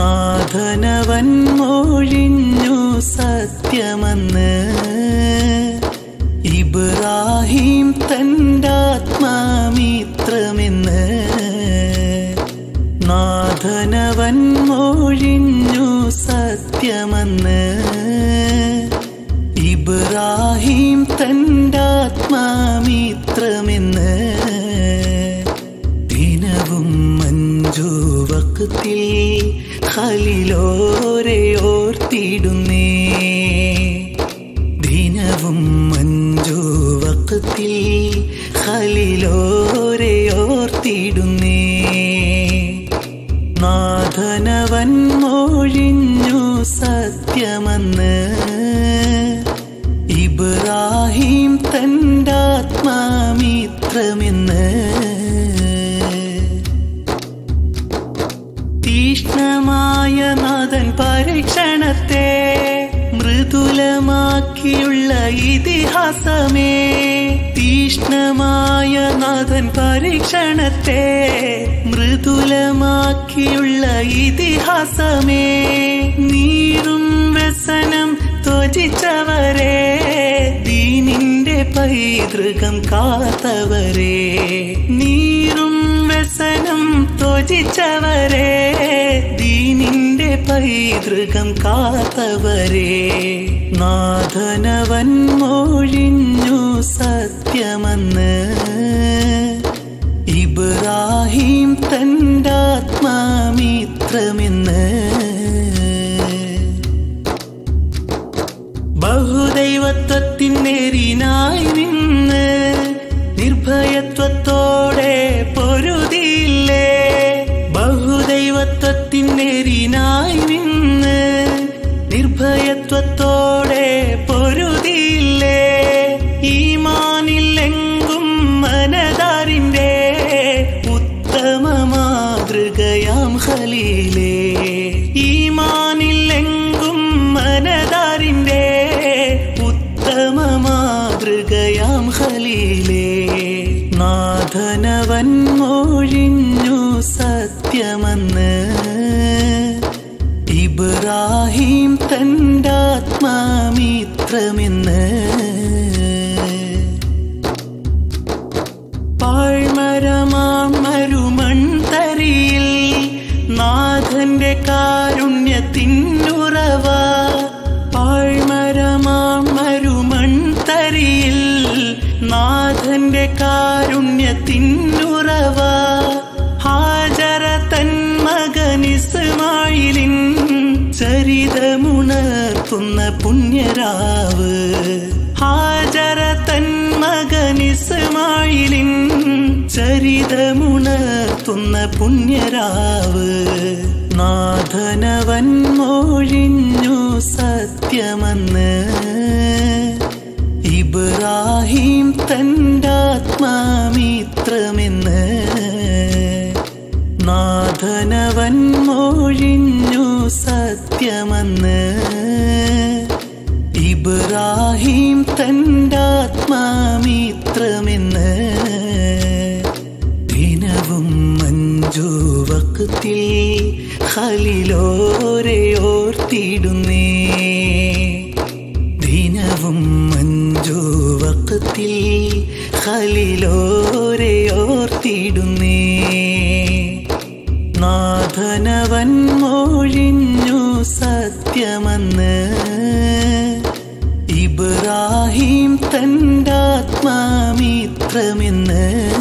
നാഥനവൻ മൊഴിഞ്ഞു സത്യമെന്ന് ഇബ്രാഹിം തൻ്റാത്മാമിത്രമെന്ന് നാഥനവൻ മൊഴിഞ്ഞു സത്യമെന്ന് ഇബ്രാഹിം തൻ്റാത്മാമിത്രമെന്ന് ദിനവും മഞ്ജു വക്കത്തിൽ ഖലിലോരെ ഓർത്തിടുന്നേ ദിനവും മഞ്ജു വക്കത്തിൽ ഖലിലോരെ ഓർത്തിടുന്നേ നാഥനവൻ മൊഴിഞ്ഞു സത്യമെന്ന് ഇബ്രാഹിം തൻ്റാത്മാമിത്രമെന്ന് തീഷ്ണമായ നാഥൻ പരീക്ഷണത്തെ മൃദുലമാക്കിയുള്ള ഇതിഹാസമേ തീഷ്ണമായ നാഥൻ പരീക്ഷണത്തെ മൃദുലമാക്കിയുള്ള ഇതിഹാസമേ നീറും വ്യസനം ത്വജിച്ചവരെ ദീനിന്റെ പൈതൃകം കാത്തവരെ നീറും വ്യസനം ത്വജിച്ചവരെ ദീനിന്റെ പൈതൃകം കാത്തവരെ നാഥനവൻ മൊഴിഞ്ഞു സത്യമെന്ന് ഇബ്രാഹിം തൻ്റാത്മാമിത്രമെന്ന് ബഹുദൈവത്വത്തിനേരിനായി നിന്ന് നിർഭയത്വത്തോടെ പൊരുതിയില്ലേ ബഹുദൈവത്വത്തിനേരിനായി നിന്ന് നിർഭയത്വത്തോടെ പൊരുതിയില്ലേ ഈമാനില്ലെങ്കും മനതാരിന്റെ ഉത്തമ മാതൃകയാം ഖലീലേ ഈമാനില്ലെങ്കും മനതാരിന്റെ ഉത്തമ മാതൃകയാം ഖലീലേ നാഥനവൻ മൊഴിഞ്ഞു സത്യമെന്ന് ഇബ്രാഹിം തൻ്റാത്മാമിത്രമെന്ന് പാഴ്മരമാം മരുമൺതരിയിൽ നാഥന്റെ കാരുണ്യത്തിനുറവ പാഴ്മരമാം മരുമൺതരിയിൽ നാഥന്റെ കാരുണ്യത്തിനുറവ ഹാജര തൻ മകനിസ്മായിലിൻ ചരിതമുണർത്തുന്ന പുണ്യരാവ് ഹാജര തൻ മകനിസ്മായിലിൻ ചരിതമുണർത്തുന്ന പുണ്യരാവ് നാഥനവൻ മൊഴിഞ്ഞു സത്യമെന്ന് ഇബ്രാഹിം തൻ്റാത്മാമിത്രമെന്ന് നാഥനവൻ മൊഴിഞ്ഞു സത്യമെന്ന് ഇബ്രാഹിം തൻ്റാത്മാമിത്രമെന്ന് ദിനവും മഞ്ജു വക്കത്തിൽ ഖലിലോരെ ഓർത്തിടുന്നേ ദിനവും മഞ്ജു വക്കത്തിൽ ഖലിലോരെ ഓർത്തിടുന്നേ നാഥനവൻ മൊഴിഞ്ഞു സത്യമെന്ന് ഇബ്രാഹിം തൻ്റാത്മാമിത്രമെന്ന്